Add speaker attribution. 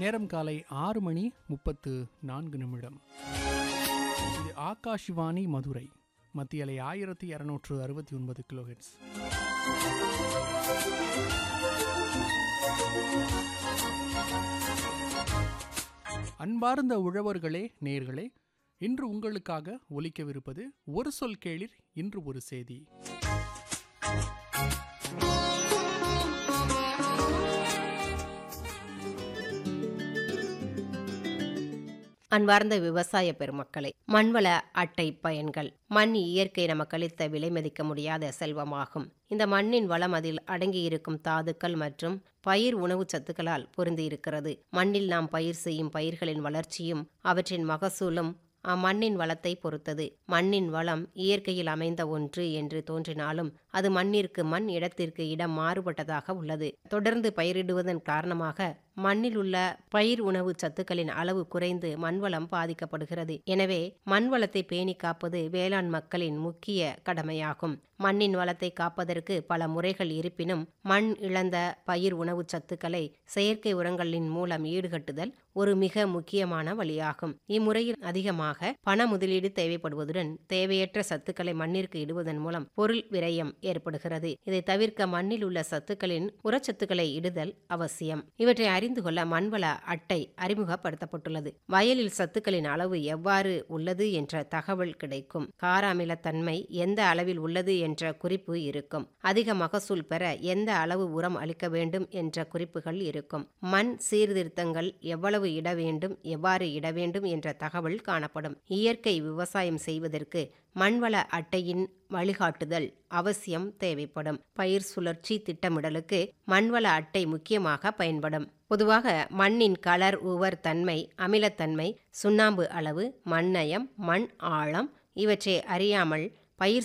Speaker 1: நேரம் காலை ஆறு மணி முப்பத்து நான்கு நிமிடம் இது ஆகாஷ்வாணி மதுரை மத்திய அலை ஆயிரத்தி இரநூற்று அறுபத்தி ஒன்பது கிலோஹெட்ஸ் அன்பார்ந்த உழவர்களே நேர்களே இன்று உங்களுக்காக ஒலிக்கவிருப்பது ஒரு சொல் கேளிர் இன்று ஒரு செய்தி
Speaker 2: அன்பார்ந்த விவசாய பெருமக்களை மண்வள அட்டை பயன்கள் மண் இயற்கை நமக்கு அளித்த விலை மதிக்க முடியாத செல்வமாகும் இந்த மண்ணின் வளம் அதில் அடங்கியிருக்கும் தாதுக்கள் மற்றும் பயிர் உணவுச் சத்துக்களால் பொருந்தியிருக்கிறது மண்ணில் நாம் பயிர் செய்யும் பயிர்களின் வளர்ச்சியும் அவற்றின் மகசூலும் அம்மண்ணின் வளத்தை பொறுத்தது மண்ணின் வளம் இயற்கையில் அமைந்த ஒன்று என்று தோன்றினாலும் அது மண்ணிற்கு மண் இடத்திற்கு இடம் மாறுபட்டதாக உள்ளது தொடர்ந்து பயிரிடுவதன் காரணமாக மண்ணில் உள்ள பயிர் உணவு சத்துக்களின் அளவு குறைந்து மண்வளம் பாதிக்கப்படுகிறது எனவே மண் வளத்தை பேணி காப்பது வேளாண் மக்களின் முக்கிய கடமையாகும் மண்ணின் வளத்தை காப்பதற்கு பல முறைகள் இருப்பினும் மண் இழந்த பயிர் உணவு சத்துக்களை செயற்கை உரங்களின் மூலம் ஈடுகட்டுதல் ஒரு மிக முக்கியமான வழியாகும் இம்முறையில் அதிகமாக பண முதலீடு தேவைப்படுவதுடன் தேவையற்ற சத்துக்களை மண்ணிற்கு இடுவதன் மூலம் பொருள் விரயம் ஏற்படுகிறது இதை தவிர்க்க மண்ணில் உள்ள சத்துக்களின் உரச்சத்துக்களை இடுதல் அவசியம் இவற்றை அறிந்து கொள்ள மண்வள அட்டை அறிமுகப்படுத்தப்பட்டுள்ளது வயலில் சத்துக்களின் அளவு எவ்வாறு உள்ளது என்ற தகவல் கிடைக்கும் கார அமிலத்தன்மை எந்த அளவில் உள்ளது என்ற குறிப்பு இருக்கும் அதிக மகசூல் பெற எந்த அளவு உரம் அளிக்க வேண்டும் என்ற குறிப்புகள் இருக்கும் மண் சீர்திருத்தங்கள் எவ்வளவு இட வேண்டும் எவ்வாறு இட வேண்டும் என்ற தகவல் காணப்படும் இயற்கை விவசாயம் செய்வதற்கு மண்வள அட்டையின் வழிகாட்டுதல் அவசியம் தேவைப்படும் பயிர் சுழற்சி திட்டமிடலுக்கு மண்வள அட்டை முக்கியமாக பயன்படும் பொதுவாக மண்ணின் கலர் உவர் தன்மை அமிலத்தன்மை சுண்ணாம்பு அளவு மண்ணயம் மண் ஆழம் இவற்றை அறியாமல் பயிர்